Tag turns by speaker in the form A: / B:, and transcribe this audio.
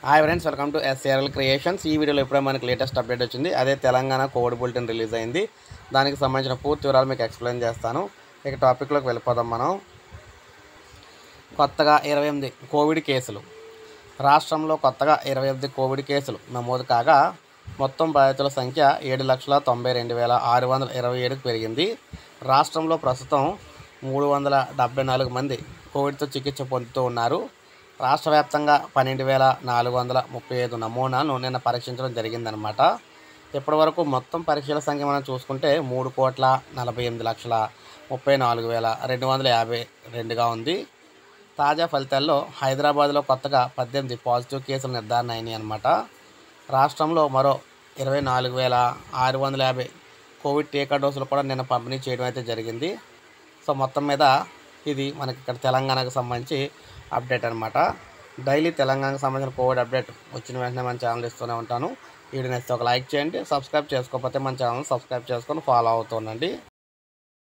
A: hi friends welcome to SRL creations ఈ వీడియోలో ఇప్పుడే మనకి లేటెస్ట్ అప్డేట్ వచ్చింది అదే తెలంగాణ కోవిడ్ బులెటిన్ రిలీజ్ అయింది దానికి సంబంధించిన పూర్తి వివరాలు మీకు ఎక్స్ప్లెయిన్ చేస్తాను ఇక టాపిక్లోకి వెళ్ళిపోదాం మనం కొత్తగా ఇరవై ఎనిమిది కోవిడ్ కేసులు రాష్ట్రంలో కొత్తగా ఇరవై ఎనిమిది కోవిడ్ కేసులు నమోదు కాగా మొత్తం బాధితుల సంఖ్య ఏడు లక్షల తొంభై రెండు వేల ఆరు వందల ఇరవై ఏడుకు పెరిగింది రాష్ట్రంలో ప్రస్తుతం మూడు వందల డెబ్బై నాలుగు మంది కోవిడ్తో చికిత్స పొందుతూ ఉన్నారు రాష్ట్ర వ్యాప్తంగా పన్నెండు వేల నాలుగు వందల ముప్పై ఐదు నమూనాను నిన్న పరీక్షించడం జరిగిందనమాట ఇప్పటి వరకు మొత్తం పరీక్షల సంఖ్య మనం చూసుకుంటే మూడు కోట్ల నలభై ఎనిమిది లక్షల ముప్పై నాలుగు వేల రెండు వందల యాభై రెండుగా ఉంది తాజా ఫలితాల్లో హైదరాబాద్లో కొత్తగా పద్దెనిమిది పాజిటివ్ కేసులు నిర్ధారణ అయినాయి అనమాట రాష్ట్రంలో మరో ఇరవై నాలుగు వేల ఆరు వందల యాభై కోవిడ్ టీకా డోసులు కూడా నిన్న పంపిణీ చేయడం అయితే జరిగింది సో మొత్తం మీద ఇది మనకి ఇక్కడ తెలంగాణకు సంబంధించి అప్డేట్ అనమాట డైలీ తెలంగాణకు సంబంధించిన కోవిడ్ అప్డేట్ వచ్చిన వెంటనే మన ఛానల్ ఇస్తూనే ఉంటాను వీడియో నచ్చితే ఒక లైక్ చేయండి సబ్స్క్రైబ్ చేసుకోకపోతే మన ఛానల్ సబ్స్క్రైబ్ చేసుకొని ఫాలో అవుతుండండి